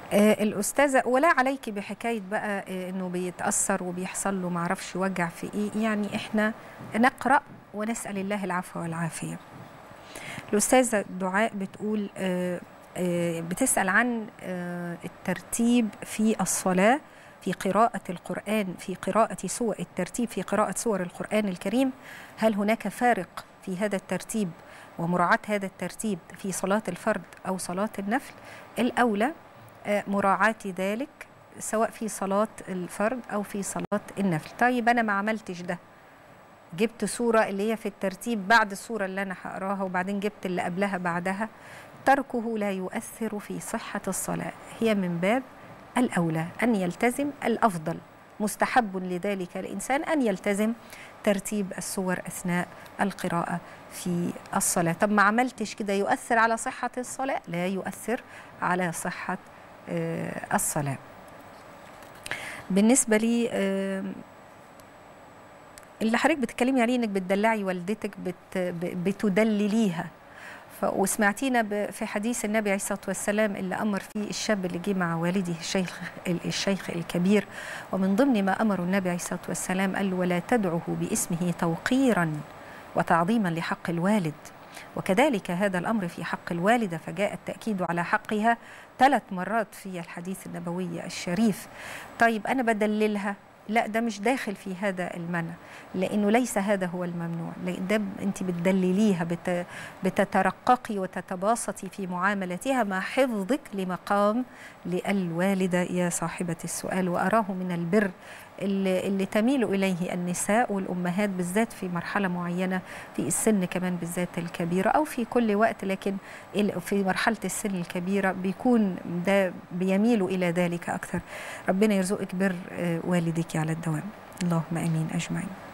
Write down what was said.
آه الأستاذة ولا عليك بحكاية بقى آه إنه بيتأثر وبيحصل له معرفش وجع في إيه يعني إحنا نقرأ ونسأل الله العفو والعافية الأستاذة دعاء بتقول آه آه بتسأل عن آه الترتيب في الصلاة في قراءة القرآن في قراءة سور الترتيب في قراءة سور القرآن الكريم هل هناك فارق في هذا الترتيب ومراعاة هذا الترتيب في صلاة الفرد أو صلاة النفل الأولى مراعاة ذلك سواء في صلاة الفرد أو في صلاة النفل طيب أنا ما عملتش ده جبت صورة اللي هي في الترتيب بعد الصورة اللي أنا هقراها وبعدين جبت اللي قبلها بعدها تركه لا يؤثر في صحة الصلاة هي من باب الأولى أن يلتزم الأفضل مستحب لذلك الإنسان أن يلتزم ترتيب السور أثناء القراءة في الصلاة طب ما عملتش كده يؤثر على صحة الصلاة لا يؤثر على صحة الصلاة بالنسبة لي اللي حضرتك بتتكلمي عليه انك بتدلعي والدتك بت بتدلليها وسمعتينا في حديث النبي عليه الصلاه والسلام اللي امر فيه الشاب اللي جه مع والده الشيخ الشيخ الكبير ومن ضمن ما امر النبي عليه الصلاه والسلام قال ولا تدعه باسمه توقيرا وتعظيما لحق الوالد وكذلك هذا الامر في حق الوالده فجاء التاكيد على حقها ثلاث مرات في الحديث النبوي الشريف طيب انا بدللها لا ده مش داخل في هذا المنع لانه ليس هذا هو الممنوع ده انت بتدلليها بت بتترققي وتتباسطي في معاملتها مع حفظك لمقام للوالده يا صاحبه السؤال واراه من البر اللي, اللي تميل اليه النساء والامهات بالذات في مرحله معينه في السن كمان بالذات الكبيره او في كل وقت لكن في مرحله السن الكبيره بيكون ده بيميل الى ذلك اكثر ربنا يرزقك بر والدك على الدوام اللهم امين اجمعين